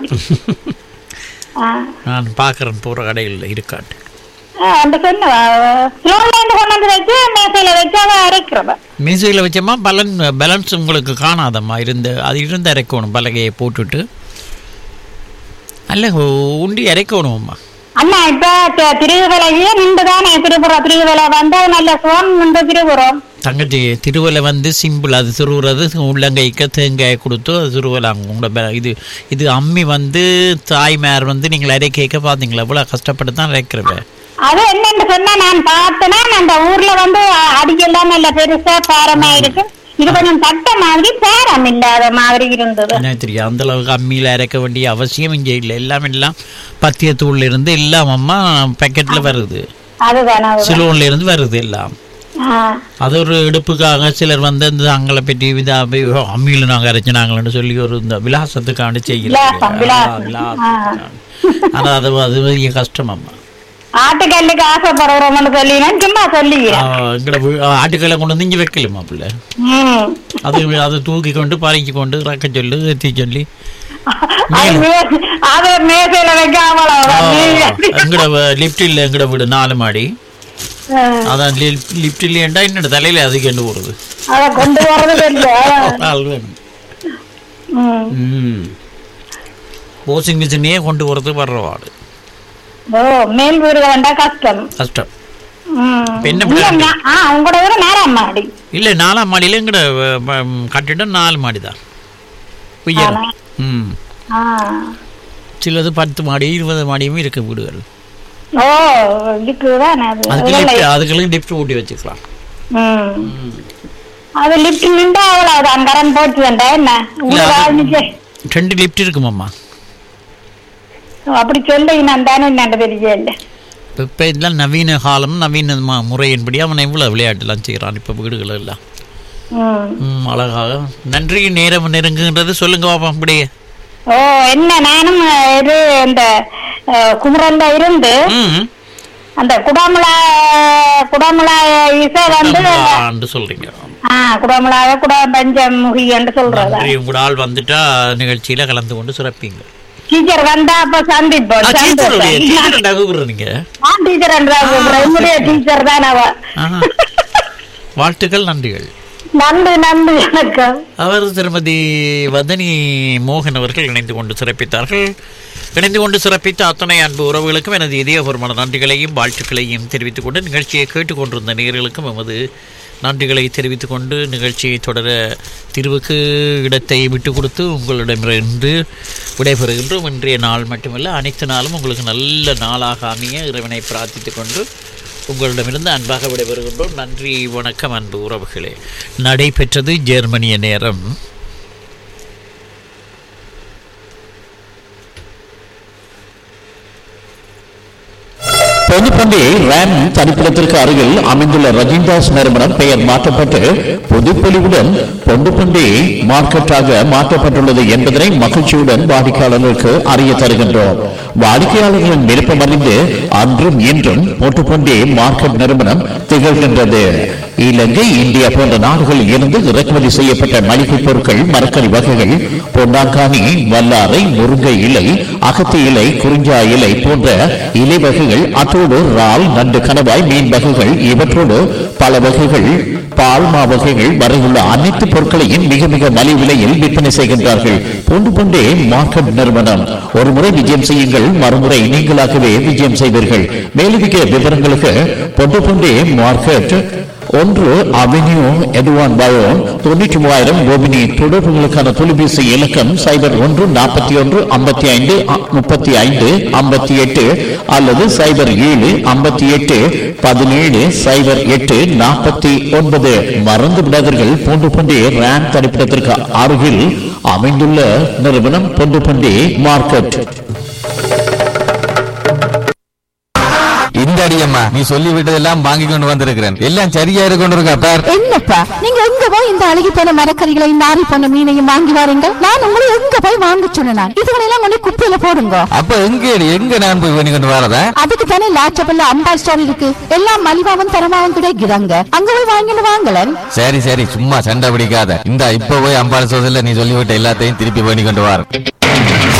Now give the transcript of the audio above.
அப்படி ஆ. நான் பார்க்குறேன் போகிற கடையில் இருக்காட்டு ஆ, அந்த சொன்ன ஸ்லோலேருந்து கொண்டு வந்து வச்சு மேசையில வச்சு அதை அரைக்கிறவ மீசையில் வச்சோமா பலன் பேலன்ஸ் உங்களுக்கு காணாதம்மா இருந்து அது இருந்து இறக்கணும் பலகையை போட்டுட்டு அல்ல உண்டி இறக்கணும்மா அண்ணா இப்ப தி- திருவிலையே நின்றுதானே திருபுரம் திருவிழா வந்தா நல்ல சுவம் நின்று திருபுரம் தங்கச்சி திருவலை வந்து சிம்பிள் அது திருவுறது உள்ளங்கைக்க தேங்காய் கொடுத்து அது திருவலாங்க உங்களோட பே- இது இது அம்மி வந்து தாய்மார் வந்து நீங்கள் அரை கேட்க பார்த்தீங்களா இவ்வளோ கஷ்டப்பட்டு தான் அரைக்கிறவ அது என்னன்னு சொன்னா நான் பார்த்தேன்னா அந்த ஊர்ல வந்து அ- அடியெல்லாம் நல்ல பெருசா பாரமா இருக்கு இது கொஞ்சம் தட்ட மாதிரி பேரம் இல்லாத மாதிரி இருந்தது என்ன தெரியும் அந்த அளவுக்கு அம்மியில் அரைக்க வேண்டிய அவசியம் இங்கே இல்லை எல்லாம் எல்லாம் பத்தியத்தூள்ல இருந்து எல்லாம் அம்மா பேக்கெட்டில் வருது அதுதான் அதுதான் சிலோன்ல இருந்து வருது எல்லாம் ஆ. அது ஒரு எடுப்புக்காக சிலர் வந்து இந்த அங்களை பற்றி இதா அம்மியில் நாங்கள் அரைச்சினாங்களேன்னு சொல்லி ஒரு இந்த விலாசத்துக்காண்டி விலாசம், விலாசம். செய்யலாம் ஆனால் அது அது பெரிய கஷ்டம் அம்மா ஆட்டுக்கல்லுக்கு ஆசைப்படுறோம்னு சொல்லினா சும்மா சொல்லிக்கிறேன் எங்கட ஆட்டுக்களை கொண்டு வந்து இங்கே வைக்கலுமா பிள்ளை ம். அது அதை தூக்கி கொண்டு பறக்கி கொண்டு ரக்க சொல்லி ஏற்றி சொல்லி அது மே- அது மேசையில வைக்காமல எங்கட லிஃப்ட் இல்லை எங்கட வீடு நாலு மாடி அதான் லிஃப்ட் இல்லையண்டா என்னோட தலையில அது கண்டு போடுறது அத கொண்டு வர்றது இல்ல ஆள் வேணும் ம். ம் வாஷிங் மிஷினையே கொண்டு போகிறது வர்றவாடு ஓ மேல் வீடு வேண்டா கஷ்டம் கஷ்டம் ம். இப்ப என்ன இல்ல, பண்ண நான்- ஆ உங்களோட வீடு நேரம் மாடி இல்லை நாலாம் மாடியில் எங்கட கட்டிடம் நாலு மாடி தான் உயரம் ம் ஆ. சிலது பத்து மாடி இருபது மாடியும் இருக்கு வீடுகள் ஓ இதுக்குதான் அது அதுக்கு இல்லை. லிஃப்ட் அதுக்கெல்லாம் லிஃப்ட் ஊட்டி வச்சுக்கலாம் ம். அது லிப்ட் நின்றா அவ்வளவுதான் கரண்ட் போச்சு வேண்டாம் என்ன உங்களுக்கு அது- ஆரம்பிச்சு ரெண்டு லிஃப்ட் இருக்குமாம்மா அப்படி சொல்லி நான் தானே என்னண்டு தெரியல இப்போ இப்போ இதெல்லாம் நவீன காலம் நவீன ம- முறையின்படி அவன் இவ்வளோ விளையாட்டுலாம் செய்கிறான் இப்போ வீடுகள் எல்லாம் ம். ம், அழகாக நன்றி நேரம் நெருங்குன்றது சொல்லுங்க பாப்பா அப்படியே ஓ என்ன நானும் அஹ், இது இந்த அஹ், குமரன்ல இருந்து ம் அந்த குடாமுலா குடாமுலா இசை வந்து ஆண்டு சொல்றீங்க ஆ குடாமுலாவை குடா பஞ்சமுகி என்று சொல்றதா நன்றி உங்களோட ஆள் வந்துட்டா நிகழ்ச்சியில கலந்து கொண்டு சிறப்பீங்க டீச்சர் வந்தா அப்ப சந்திப்போம் டீச்சருடைய சந்தோஷம். டீச்சர் கூப்பிடுறீங்க ஆ டீச்சர் என்றா என்னுடைய டீச்சர் தான் அவ ஆஹா. வாழ்த்துக்கள் நன்றிகள் நன்றி நன்றி வணக்கம் அவர் திருமதி வதனி மோகன் அவர்கள் இணைந்து கொண்டு சிறப்பித்தார்கள் இணைந்து கொண்டு சிறப்பித்த அத்தனை அன்பு உறவுகளுக்கும் எனது இதயபூர்வமான நன்றிகளையும் வாழ்த்துக்களையும் தெரிவித்துக் கொண்டு நிகழ்ச்சியை கேட்டுக்கொண்டிருந்த நேயர்களுக்கும் எமது நன்றிகளை தெரிவித்துக் கொண்டு நிகழ்ச்சியை தொடர தீர்வுக்கு இடத்தை விட்டு கொடுத்து உங்களிடமிருந்து விடைபெறுகின்றோம் இன்றைய நாள் மட்டுமல்ல அனைத்து நாளும் உங்களுக்கு நல்ல நாளாக அமைய இறைவனை பிரார்த்தித்துக் கொண்டு உங்களிடமிருந்து அன்பாக விடைபெறுகின்றோம் நன்றி வணக்கம் அன்பு உறவுகளே நடைபெற்றது ஜெர்மனிய நேரம் பொதுப்பண்டி ரேம் தனிப்பிடத்திற்கு அருகில் அமைந்துள்ள ரஜின்தாஸ் நிறுவனம் பெயர் மாற்றப்பட்டு பொதுப்பொலிவுடன் பொண்டுப்பண்டி மார்க்கெட்டாக மாற்றப்பட்டுள்ளது என்பதனை மகிழ்ச்சியுடன் வாடிக்கையாளர்களுக்கு அறிய தருகின்றோம் வாடிக்கையாளர்களின் விருப்பம் அறிந்து அன்றும் இன்றும் பொட்டுப்பண்டி மார்க்கெட் நிறுவனம் திகழ்கின்றது இலங்கை இந்தியா போன்ற நாடுகளில் இருந்து இறக்குமதி செய்யப்பட்ட மளிகை பொருட்கள் மரக்கறி வகைகள் பொன்னாங்கானி வல்லாரை முருங்கை இலை அகத்தி இலை குறிஞ்சா இலை போன்ற இலை வகைகள் அத்தோடு இறால் நண்டு கணவாய் மீன் வகைகள் இவற்றோடு பல வகைகள் பால்மா வகைகள் வரையுள்ள அனைத்து பொருட்களையும் மிக மிக மலிவு விலையில் விற்பனை செய்கின்றார்கள் பொண்டு பொண்டே மார்க்கெட் நிறுவனம் ஒரு முறை விஜயம் செய்யுங்கள் மறுமுறை நீங்களாகவே விஜயம் செய்வீர்கள் மேலதிக விவரங்களுக்கு பொண்டு பொண்டே மார்க்கெட் ஒன்று அவென்யூ எதுவான் பயோ தொண்ணூற்றி மூவாயிரம் கோபினி தொடர்புகளுக்கான தொலைபேசி இலக்கம் சைபர் ஒன்று நாற்பத்தி ஒன்று ஐம்பத்தி ஐந்து முப்பத்தி ஐந்து ஐம்பத்தி எட்டு அல்லது சைபர் ஏழு ஐம்பத்தி எட்டு பதினேழு சைபர் எட்டு நாற்பத்தி ஒன்பது மறந்து விடாதீர்கள் பூண்டு பண்டி ரேம் தரிப்பிடத்திற்கு அருகில் அமைந்துள்ள நிறுவனம் பொண்டு பண்டி மார்க்கெட் இந்த அடியம்மா நீ சொல்லி விட்டதெல்லாம் வாங்கி கொண்டு வந்திருக்கிறேன் எல்லாம் சரியா இருக்கு இருக்கா பார் என்னப்பா நீங்க எங்க போய் இந்த அழுகி போன மரக்கறிகளையும் நாரி போன மீனையும் வாங்கி வாருங்க நான் உங்களை எங்க போய் வாங்க சொன்னேன் இதுகளெல்லாம் கொண்டு குப்பையில போடுங்க அப்ப எங்க எங்க நான் போய் பண்ணி கொண்டு வரதா அதுக்கு தானே லாச்சபல்ல அம்பாள் ஸ்டோர் இருக்கு எல்லாம் மலிவாவும் தரமாவும் கிடைக்குதாங்க அங்க போய் வாங்கிட்டு வாங்கலன் சரி சரி சும்மா சண்டை பிடிக்காத இந்த இப்ப போய் அம்பாள் சோதல நீ சொல்லிவிட்ட எல்லாத்தையும் திருப்பி பண்ணி கொண்டு வர